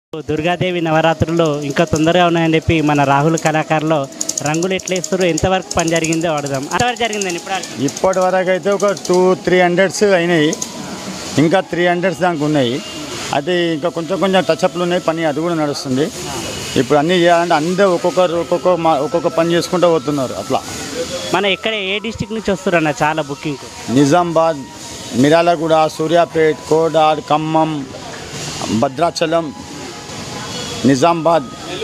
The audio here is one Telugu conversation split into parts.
దుర్గాదేవి నవరాత్రులు ఇంకా తొందరగా ఉన్నాయని చెప్పి మన రాహుల్ కళాకారులో రంగులు ఎట్లా ఇస్తారు ఎంతవరకు పని జరిగిందో వాడదాం అంతవరకు జరిగిందండి ఇప్పుడు ఆడికి. ఇప్పటి వరకు అయితే ఒక టూ త్రీ హండ్రెడ్స్ అయినాయి ఇంకా త్రీ హండ్రెడ్స్ దానికి ఉన్నాయి అది ఇంకా కొంచెం కొంచెం టచ్అప్లు ఉన్నాయి పని అది కూడా నడుస్తుంది ఇప్పుడు అన్నీ చేయాలంటే అందరూ ఒక్కొక్కరు ఒక్కొక్క మా ఒక్కొక్క పని చేసుకుంటూ పోతున్నారు అట్లా మన ఎక్కడ ఏ డిస్టిక్ నుంచి వస్తారన్న చాలా బుకింగ్ నిజామాబాద్ మిరాలగూడ సూర్యాపేట్ కోడాడ్ ఖమ్మం భద్రాచలం నిజామాబాద్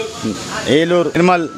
ఏలూరు నిర్మల్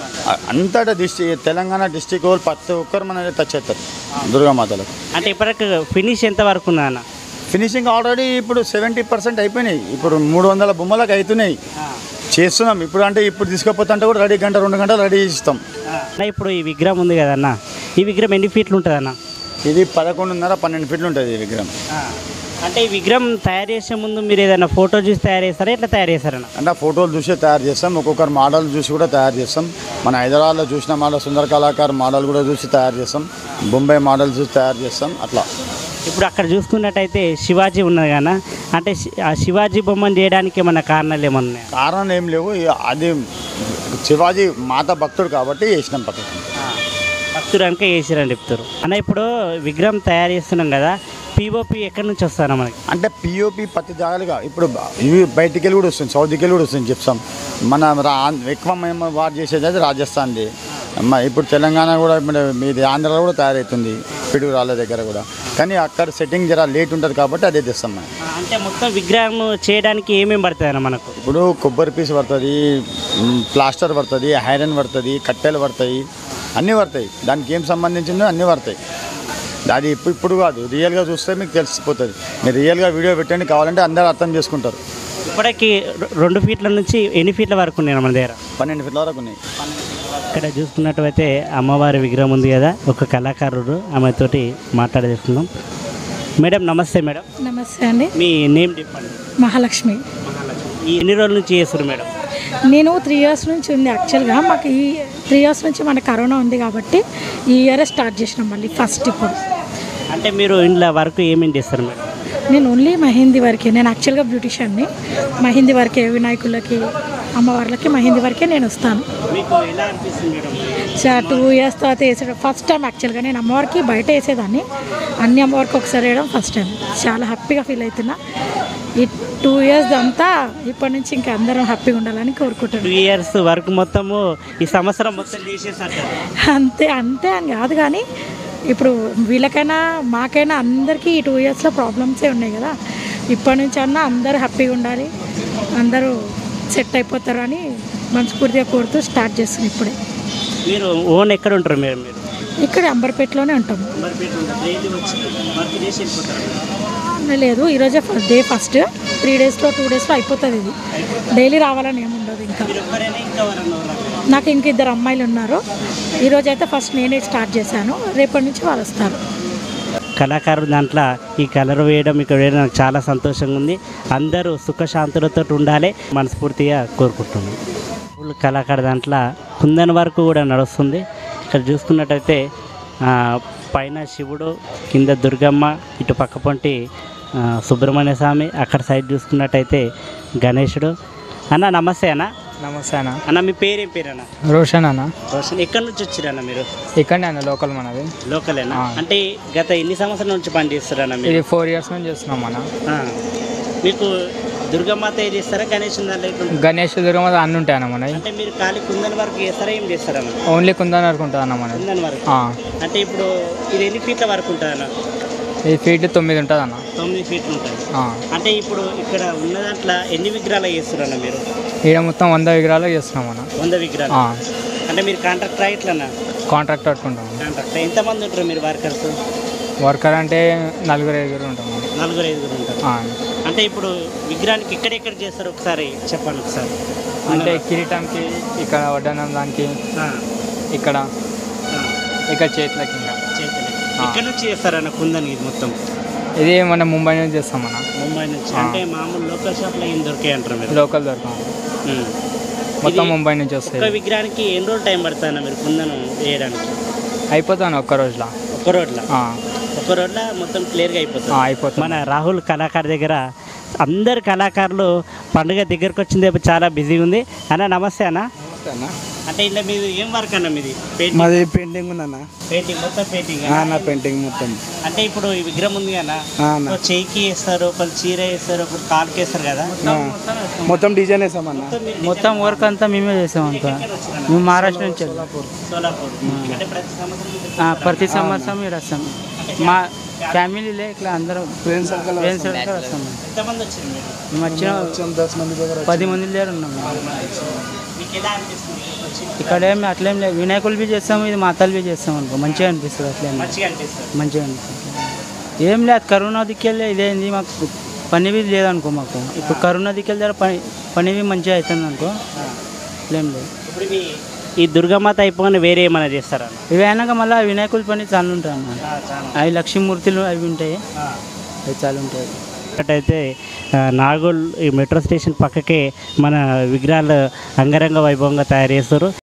అంతటా డిస్టిక్ తెలంగాణ డిస్టిక్ వాళ్ళు ప్రతి ఒక్కరు మన టచ్ అవుతారు దుర్గామాతలకు అంటే ఇప్పటికి ఫినిష్ ఎంత వరకు ఉందా అన్న ఫినిషింగ్ ఆల్రెడీ ఇప్పుడు సెవెంటీ పర్సెంట్ అయిపోయినాయి ఇప్పుడు మూడు వందల బొమ్మలకు అవుతున్నాయి చేస్తున్నాం ఇప్పుడు అంటే ఇప్పుడు తీసుకుపోతుంటే కూడా రెడీ గంట రెండు గంటలు రెడీ చేస్తాం అన్న ఇప్పుడు ఈ విగ్రహం ఉంది కదన్న ఈ విగ్రహం ఎన్ని ఫీట్లు ఉంటుంది అన్న ఇది పదకొండున్నర పన్నెండు ఫీట్లు ఉంటుంది ఈ విగ్రహం అంటే ఈ విగ్రహం తయారు చేసే ముందు మీరు ఏదైనా ఫోటో చూసి తయారు చేస్తారా ఎట్లా తయారు చేస్తారన్న అంటే ఆ ఫోటోలు చూసి తయారు చేస్తాం ఒక్కొక్కరు మోడల్ చూసి కూడా తయారు చేస్తాం మన హైదరాబాద్లో చూసిన మోడల్ సుందర కళాకారు మోడల్ కూడా చూసి తయారు చేస్తాం బొంబాయి మోడల్ చూసి తయారు చేస్తాం అట్లా ఇప్పుడు అక్కడ చూసుకున్నట్టయితే శివాజీ ఉన్నది కదా అంటే శి- ఆ శివాజీ బొమ్మను చేయడానికి ఏమన్నా కారణాలు ఏమన్నా ఉన్నాయా? కారణం ఏం లేవు ఇక అది శివాజీ మాత భక్తుడు కాబట్టి వేసినాం పక్కకి భక్తుడు కనుక వేసిరని చెప్తారు అన్న ఇప్పుడు విగ్రహం తయారు చేస్తున్నాం కదా పిఓపి ఎక్కడి నుంచి వస్తారా మనకి అంటే పిఓపి పత్తి జాగాలుగా ఇప్పుడు బ- ఇవి బయటికి వెళ్ళి కూడా వస్తుంది సౌదీకి వెళ్ళి కూడా వస్తుంది చెప్తాం మన రా ఎక్కువ మేము వాడు చేసేది అయితే రాజస్థాన్ది మ- ఇప్పుడు తెలంగాణ కూడా ఇప్పుడు మీది ఆంధ్రాలో కూడా తయారవుతుంది పిడుగురాళ్ళ దగ్గర కూడా కానీ అక్కడ సెట్టింగ్ జర లేట్ ఉంటుంది కాబట్టి అదే తెస్తాం మనం ఆ, అంటే మొత్తం విగ్రహం చేయడానికి ఏమేమి పడుతుంది అన్న మనకు ఇప్పుడు కొబ్బరి పీస్ పడుతుంది మ్, ప్లాస్టర్ పడుతుంది ఐరన్ పడుతుంది కట్టెలు పడతాయి అన్నీ పడతాయి దానికి ఏం సంబంధించిందో అన్నీ పడతాయి అది ఇప్పుడు ఇప్పుడు కాదు రియల్గా చూస్తే మీకు తెలిసిపోతుంది మీరు రియల్గా వీడియో పెట్టండి కావాలంటే అందరూ అర్థం చేసుకుంటారు ఇప్పటికి రె- రెండు ఫీట్ల నుంచి ఎన్ని ఫీట్ల వరకు ఉన్నాయి మన దగ్గర పన్నెండు ఫీట్ల వరకు ఉన్నాయి ఇక్కడ చూసుకున్నట్టయితే అమ్మవారి విగ్రహం ఉంది కదా ఒక కళాకారుడు ఆమెతోటి మాట్లాడేసుకుందాం మేడం నమస్తే మేడం నమస్తే అండి మీ నేమ్ చెప్పండి మహాలక్ష్మి ఈ ఎన్ని రోజుల నుంచి చేస్తారు మేడం నేను త్రీ ఇయర్స్ నుంచి ఉంది యాక్చువల్గా మాకు ఈ త్రీ ఇయర్స్ నుంచి మన కరోనా ఉంది కాబట్టి ఈ ఇయరే స్టార్ట్ చేసినాం మళ్ళీ ఫస్ట్ ఇప్పుడు అంటే మీరు ఇంట్లో వరకు ఏమేమి చేస్తారు మేడం నేను ఓన్లీ మహిందీ వరకే నేను యాక్చువల్గా బ్యూటిషియన్ని మహిందీ వరకే వినాయకులకి అమ్మవార్లకి మహిందీ వరకే నేను వస్తాను మీకు ఎలా అనిపిస్తుంది మేడం చా టూ ఇయర్స్ తర్వాత వేసేయడం ఫస్ట్ టైం యాక్చువల్గా నేను అమ్మవారికి బయట వేసేదాన్ని అన్ని అమ్మవారికి ఒకసారి వేయడం ఫస్ట్ టైం చాలా హ్యాపీగా ఫీల్ అవుతున్నా ఈ టూ ఇయర్స్ అంతా ఇప్పటి నుంచి ఇంకా అందరం హ్యాపీగా ఉండాలని కోరుకుంటున్నాను టూ ఇయర్స్ వరకు మొత్తము ఈ సంవత్సరం మొత్తం చేసేసారు అంతే అంతే అని కాదు కానీ ఇప్పుడు వీళ్ళకైనా మాకైనా అందరికీ ఈ టూ ఇయర్స్లో ప్రాబ్లమ్సే ఉన్నాయి కదా ఇప్పటి నుంచి అన్నా అందరూ హ్యాపీగా ఉండాలి అందరూ సెట్ అయిపోతారు అని మనస్ఫూర్తిగా కోరుతూ స్టార్ట్ చేస్తున్నాం ఇప్పుడే మీరు ఓన్ ఎక్కడ ఉంటారు మేడం మీరు ఇక్కడ అంబర్పేటలోనే ఉంటాము అంబర్పేట ఉంటారు డైలీ వచ్చి వర్క్ చేసి వెళ్ళిపోతారు లేదు ఈరోజే డే ఫస్ట్ త్రీ డేస్లో టూ డేస్లో అయిపోతుంది ఇది డైలీ రావాలని ఏముండదు ఇంకా మీరు ఒక్కరైనా ఇంకా ఎవరన్నా ఉన్నారా? నాకు ఇంక ఇద్దరు అమ్మాయిలు ఉన్నారు ఈరోజు అయితే ఫస్ట్ నేనే స్టార్ట్ చేశాను రేపటి నుంచి వాళ్ళు వస్తారు కళాకారుడు దాంట్లో ఈ కలర్ వేయడం ఇక్కడ వేయడం నాకు చాలా సంతోషంగా ఉంది అందరూ సుఖశాంతులతో ఉండాలి మనస్ఫూర్తిగా కోరుకుంటున్నాను ఊళ్ళో కళాకారు దాంట్లో కుందన్ వరకు కూడా నడుస్తుంది ఇక్కడ చూసుకున్నట్టయితే ఆ, పైన శివుడు కింద దుర్గమ్మ ఇటు పక్క పొంటి ఆ, సుబ్రహ్మణ్య స్వామి అక్కడ సైడ్ చూసుకున్నట్టయితే గణేశుడు అన్న నమస్తే అన్న నమస్తే అన్న అన్న మీ పేరేం పేరు అన్న రోషన్ అన్న రోషన్ ఎక్కడి నుంచి వచ్చిరన్న మీరు ఇక్కడనే అన్న లోకల్ మనది లోకలేనా ఆ. అంటే గత ఎన్ని సంవత్సరాల నుంచి పని చేస్తారన్న మీరు ఇది ఫోర్ ఇయర్స్ నుంచి చేస్తున్నాం అన్న ఆ. మీకు దుర్గమాత ఏది చేస్తారా గణేష్ దాంట్లో ఎట్లా? గణేష్ దుర్గమ్మ అన్ని ఉంటాయి అన్న మనది అంటే మీరు ఖాళీ కుందన్ వరకు చేస్తారా ఏం చేస్తారన్న ఓన్లీ కుందన్ వరకు ఉంటుంది అన్న మనది కుందన్ వరకు ఆ, అంటే ఇప్పుడు ఇది ఎన్ని ఫీట్ల వరకు ఉంటుంది అన్న ఇది ఫీట్ తొమ్మిది ఉంటుంది అన్న తొమ్మిది ఫీట్లు ఉంటుంది ఆ, అంటే ఇప్పుడు ఇక్కడ ఉన్న దాంట్లో ఎన్ని విగ్రహాలు చేస్తారన్న మీరు ఈడ మొత్తం వంద విగ్రహాలు చేస్తున్నాం అన్న వంద విగ్రహాలు ఆ, అంటే మీరు కాంట్రాక్ట్ ఇట్లన్నా కాంట్రాక్ట్ పట్టుకుంటాం కాంట్రాక్ట్ ఎంతమంది ఉంటారు మీరు వర్కర్స్ వర్కర్ అంటే నలుగురు ఐదుగురు ఉంటాం అన్న. నలుగురు ఐదుగురు ఉంటారు ఆ, అంటే ఇప్పుడు విగ్రహానికి ఎక్కడెక్కడ చేస్తారు ఒకసారి చెప్పండి ఒకసారి అంటే కిరీటంకి ఇక్కడ వడ్డనం దానికి ఆ, ఇక్కడ ఆ, ఇక్కడ చేతులకి ఇంకా చేతలే ఆ. ఎక్కడి నుంచి చేస్తారన్న కుందన్ ఇది మొత్తం ఇది మన ముంబై నుంచి చేస్తాం అన్న ముంబై నుంచి ఆ. అంటే మామూలు లోకల్ షాప్లో ఏం దొరికాయి అంటారు మీరు లోకల్ దొరకం ఉమ్. మొత్తం ఇది ముంబై నుంచి ఒక్క వస్తాయి విగ్రహానికి ఎన్ని రోజులు టైం పడుతుందన్న మీరు కుందను వేయడానికి అయిపోతాను ఒక్క రోజులో ఒక్క రోజులో ఆ, ఒక్క రోజులో మొత్తం క్లియర్గా అయిపోతుంది ఆ, అయిపోతుంది మన రాహుల్ కళాకారు దగ్గర అందరు కళాకారులు పండుగ దగ్గరకు వచ్చింది చాలా బిజీగా ఉంది అన్న నమస్తే అన్న అంటే ఇలా మీది ఏం వర్క్ అన్న మీది పెయింటింగ్ మాది పెయింటింగ్ ఉందన్న పెయింటింగ్ మొత్తం పెయింటింగ్ ఆ, నా పెయింటింగ్ మొత్తం అంటే ఇప్పుడు ఈ విగ్రహం ఉంది అన్న ఆ, అన్న ఒక చేయికి వేస్తారు ఒకరు చీర వేస్తారు ఒకరు కాలుకి వేస్తారు కదా ఆ, మొత్తం డిజైన్ వేసామన్న మొత్తం వర్క్ అంతా మేమే చేసాం అంతా మేము మహారాష్ట్ర నుంచి వెళ్ళాం. సోలాపూర్ అంటే ప్రతి సంవత్సరం ఇది ఆ, ప్రతి సంవత్సరం మీరు వస్తాం మా ఫ్యామిలీలే ఇట్లా అందరం ఫ్రెండ్స్ సర్కిల్ ఫ్రెండ్స్ దగ్గర వస్తాం ఎంతమంది వచ్చారు మీరు మేము వచ్చిన దస్ మంది దగ్గర పది మంది దగ్గర ఉన్నాం మీకు ఎలా అనిపిస్తుంది వచ్చి ఇక్కడ ఏమి అట్లేం లేదు వినాయకులు బి చేస్తాం ఇది మాతలు బి చేస్తాం అనుకో మంచిగా అనిపిస్తుంది అట్లేం లేదు. మంచిగా అనిపిస్తుంది మంచిగా అనిపిస్తుంది ఏం లేదు కరోనా దిక్కెళ్ళి ఇదేంది మాకు పని బి లేదనుకో మాకు ఇప్పుడు కరోనా దిక్కెళ్ళి దగ్గర పని పని బి మంచిగా అవుతుంది అనుకో అట్లేం లేదు ఇప్పుడు మీ ఈ దుర్గామాత అయిపోగానే వేరే ఏమైనా చేస్తారా ఇవి అయినాక మళ్ళీ వినాయకుల పని చాలా ఉంటాయి అన్న అవి లక్ష్మీమూర్తులు అవి ఉంటాయి అవి చాలా ఉంటాయి అయితే నాగోల్ ఈ మెట్రో స్టేషన్ పక్కకే మన విగ్రహాలు అంగరంగ వైభవంగా తయారు చేస్తారు